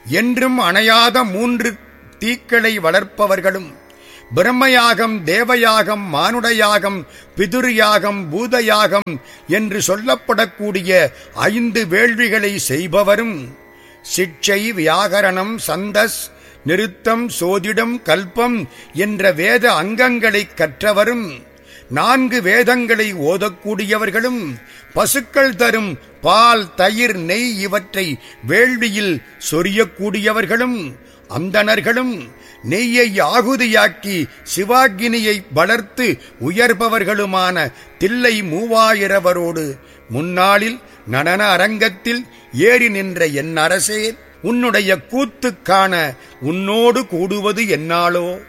என்றும் அணையாத மூன்று தீக்களை வளர்ப்பவர்களும் பிரம்மயாகம் தேவயாகம் மானுடயாகம் பிதுர்யாகம் பூதயாகம் என்று சொல்லப்படக்கூடிய ஐந்து வேள்விகளை செய்பவரும் சிட்சை வியாகரணம் சந்தஸ் நிருத்தம் சோதிடம் கல்பம் என்ற வேத அங்கங்களை கற்றவரும் நான்கு வேதங்களை ஓதக்கூடியவர்களும் பசுக்கள் தரும் பால் தயிர் நெய் இவற்றை வேள்வியில் சொரியக்கூடியவர்களும் அந்தணர்களும் நெய்யை ஆகுதியாக்கி சிவாகினியை வளர்த்து உயர்பவர்களுமான தில்லை மூவாயிரவரோடு முன்னாளில் நடன அரங்கத்தில் ஏறி நின்ற என் அரசே உன்னுடைய கூத்து காண உன்னோடு கூடுவது என்னாலோ